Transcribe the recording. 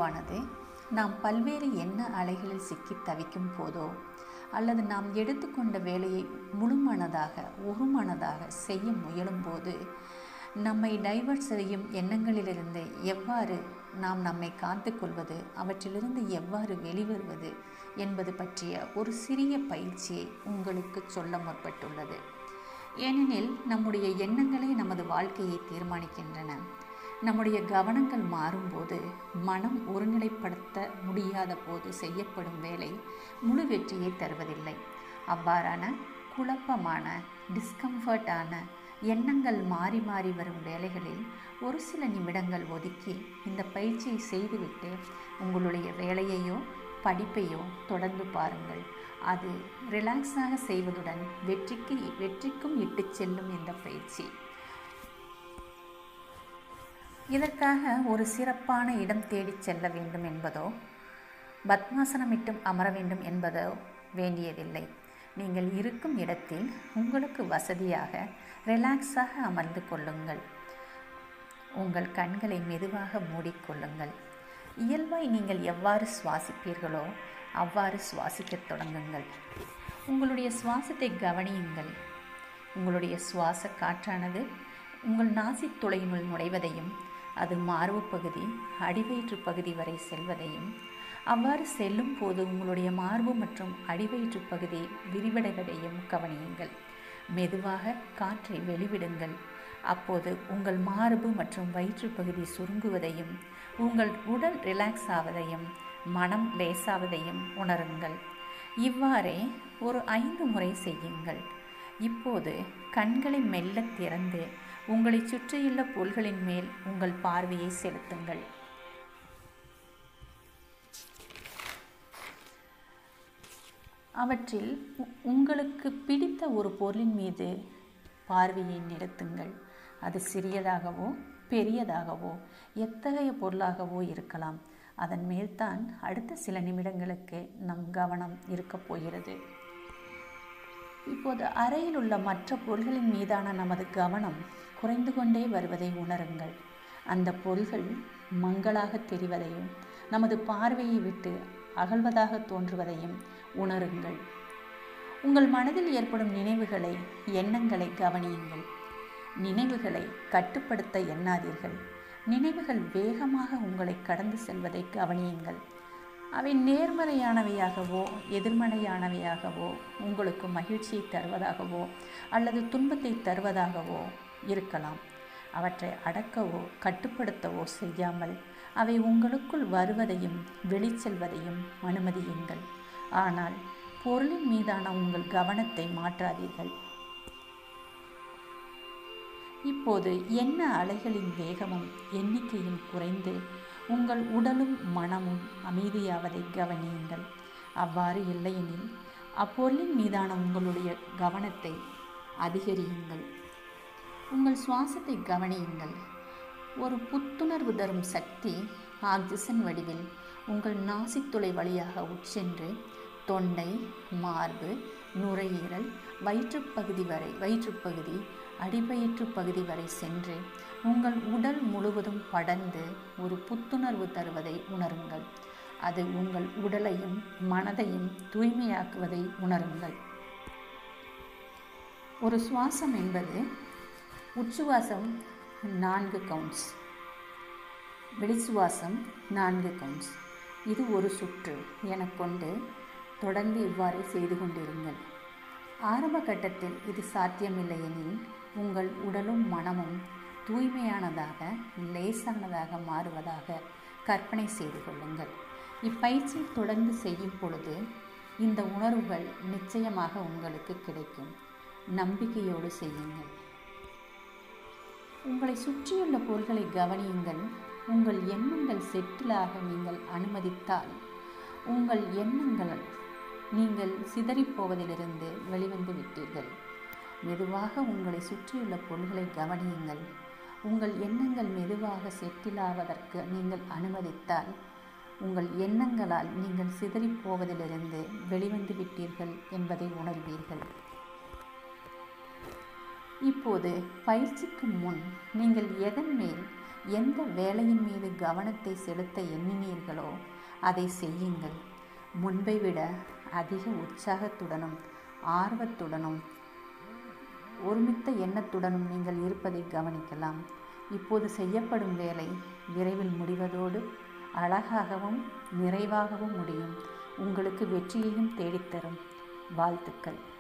வாழ்வானது நாம் பல்வேறு எண்ண அலைகளில் சிக்கி தவிக்கும் போதோ அல்லது நாம் எடுத்துக்கொண்ட வேலையை முழுமனதாக ஒருமனதாக செய்ய முயலும்போது நம்மை டைவர்ட் செய்யும் எண்ணங்களிலிருந்து எவ்வாறு நாம் நம்மை காத்துக்கொள்வது அவற்றிலிருந்து எவ்வாறு வெளிவருவது என்பது பற்றிய ஒரு சிறிய பயிற்சியை உங்களுக்கு சொல்ல முற்பட்டுள்ளது ஏனெனில் நம்முடைய எண்ணங்களே நமது வாழ்க்கையை தீர்மானிக்கின்றன நம்முடைய கவனங்கள் மாறும்போது மனம் ஒருநிலைப்படுத்த முடியாத போது செய்யப்படும் வேலை முழு வெற்றியை தருவதில்லை அவ்வாறான குழப்பமான டிஸ்கம்ஃபர்ட்டான எண்ணங்கள் மாறி மாறி வரும் வேலைகளில் ஒரு சில நிமிடங்கள் ஒதுக்கி இந்த பயிற்சியை செய்துவிட்டு உங்களுடைய வேலையையோ படிப்பையோ தொடர்ந்து பாருங்கள் அது ரிலாக்ஸாக செய்வதுடன் வெற்றிக்கு வெற்றிக்கும் இட்டுச் செல்லும் இந்த பயிற்சி இதற்காக ஒரு சிறப்பான இடம் தேடிச் செல்ல வேண்டும் என்பதோ பத்மாசனமிட்டும் அமர வேண்டும் என்பதோ வேண்டியதில்லை நீங்கள் இருக்கும் இடத்தில் உங்களுக்கு வசதியாக ரிலாக்ஸாக அமர்ந்து கொள்ளுங்கள் உங்கள் கண்களை மெதுவாக மூடிக்கொள்ளுங்கள் இயல்பாய் நீங்கள் எவ்வாறு சுவாசிப்பீர்களோ அவ்வாறு சுவாசிக்கத் தொடங்குங்கள் உங்களுடைய சுவாசத்தை கவனியுங்கள் உங்களுடைய சுவாச காற்றானது உங்கள் நாசித் துளையினுள் நுழைவதையும் அது மார்பு பகுதி அடிவயிற்று பகுதி வரை செல்வதையும் அவ்வாறு செல்லும் போது உங்களுடைய மார்பு மற்றும் அடிவயிற்று பகுதி விரிவடைவதையும் கவனியுங்கள் மெதுவாக காற்றை வெளிவிடுங்கள் அப்போது உங்கள் மார்பு மற்றும் வயிற்று பகுதி சுருங்குவதையும் உங்கள் உடல் ரிலாக்ஸ் ஆவதையும் மனம் லேசாவதையும் உணருங்கள் இவ்வாறே ஒரு ஐந்து முறை செய்யுங்கள் இப்போது கண்களை மெல்ல திறந்து உங்களை சுற்றியுள்ள பொருள்களின் மேல் உங்கள் பார்வையை செலுத்துங்கள் அவற்றில் உ- உங்களுக்கு பிடித்த ஒரு பொருளின் மீது பார்வையை நிறுத்துங்கள் அது சிறியதாகவோ பெரியதாகவோ எத்தகைய பொருளாகவோ இருக்கலாம் அதன் மேல்தான் அடுத்த சில நிமிடங்களுக்கு நம் கவனம் இருக்கப் போகிறது இப்போது அறையில் உள்ள மற்ற பொருள்களின் மீதான நமது கவனம் குறைந்து கொண்டே வருவதை உணருங்கள் அந்த பொருள்கள் மங்களாக தெரிவதையும் நமது பார்வையை விட்டு அகழ்வதாக தோன்றுவதையும் உணருங்கள் உங்கள் மனதில் ஏற்படும் நினைவுகளை எண்ணங்களை கவனியுங்கள் நினைவுகளை கட்டுப்படுத்த எண்ணாதீர்கள் நினைவுகள் வேகமாக உங்களை கடந்து செல்வதை கவனியுங்கள் அவை நேர்மறையானவையாகவோ எதிர்மறையானவையாகவோ உங்களுக்கு மகிழ்ச்சியை தருவதாகவோ அல்லது துன்பத்தை தருவதாகவோ இருக்கலாம் அவற்றை அடக்கவோ கட்டுப்படுத்தவோ செய்யாமல் அவை உங்களுக்குள் வருவதையும் வெளிச்செல்வதையும் அனுமதியுங்கள் ஆனால் பொருளின் மீதான உங்கள் கவனத்தை மாற்றாதீர்கள் இப்போது என்ன அலைகளின் வேகமும் எண்ணிக்கையும் குறைந்து உங்கள் உடலும் மனமும் அமைதியாவதை கவனியுங்கள் அவ்வாறு இல்லையெனில் அப்பொருளின் மீதான உங்களுடைய கவனத்தை அதிகரியுங்கள் உங்கள் சுவாசத்தை கவனியுங்கள் ஒரு புத்துணர்வு தரும் சக்தி ஆக்சிஜன் வடிவில் உங்கள் நாசித்துளை வழியாக உட்சென்று தொண்டை மார்பு நுரையீரல் வயிற்றுப்பகுதி வரை வயிற்றுப்பகுதி அடிவயிற்று பகுதி வரை சென்று உங்கள் உடல் முழுவதும் படர்ந்து ஒரு புத்துணர்வு தருவதை உணருங்கள் அது உங்கள் உடலையும் மனதையும் தூய்மையாக்குவதை உணருங்கள் ஒரு சுவாசம் என்பது உச்சுவாசம் நான்கு கவுண்ட்ஸ் வெளிச்சுவாசம் நான்கு கவுண்ட்ஸ் இது ஒரு சுற்று எனக் கொண்டு தொடர்ந்து இவ்வாறே செய்து கொண்டிருங்கள் ஆரம்ப கட்டத்தில் இது சாத்தியமில்லை எனில் உங்கள் உடலும் மனமும் தூய்மையானதாக லேசானதாக மாறுவதாக கற்பனை செய்து கொள்ளுங்கள் இப்பயிற்சியை தொடர்ந்து செய்யும் பொழுது இந்த உணர்வுகள் நிச்சயமாக உங்களுக்கு கிடைக்கும் நம்பிக்கையோடு செய்யுங்கள் உங்களை சுற்றியுள்ள பொருள்களை கவனியுங்கள் உங்கள் எண்ணங்கள் செட்டிலாக நீங்கள் அனுமதித்தால் உங்கள் எண்ணங்கள் நீங்கள் சிதறிப்போவதிலிருந்து வெளிவந்து விட்டீர்கள் மெதுவாக உங்களை சுற்றியுள்ள பொருள்களை கவனியுங்கள் உங்கள் எண்ணங்கள் மெதுவாக செட்டிலாவதற்கு நீங்கள் அனுமதித்தால் உங்கள் எண்ணங்களால் நீங்கள் சிதறிப் போவதிலிருந்து வெளிவந்து விட்டீர்கள் என்பதை உணர்வீர்கள் இப்போது பயிற்சிக்கு முன் நீங்கள் எதன் மேல் எந்த வேலையின் மீது கவனத்தை செலுத்த எண்ணினீர்களோ அதை செய்யுங்கள் முன்பை விட அதிக உற்சாகத்துடனும் ஆர்வத்துடனும் ஒருமித்த எண்ணத்துடனும் நீங்கள் இருப்பதை கவனிக்கலாம் இப்போது செய்யப்படும் வேலை விரைவில் முடிவதோடு அழகாகவும் நிறைவாகவும் முடியும் உங்களுக்கு வெற்றியையும் தேடித்தரும் வாழ்த்துக்கள்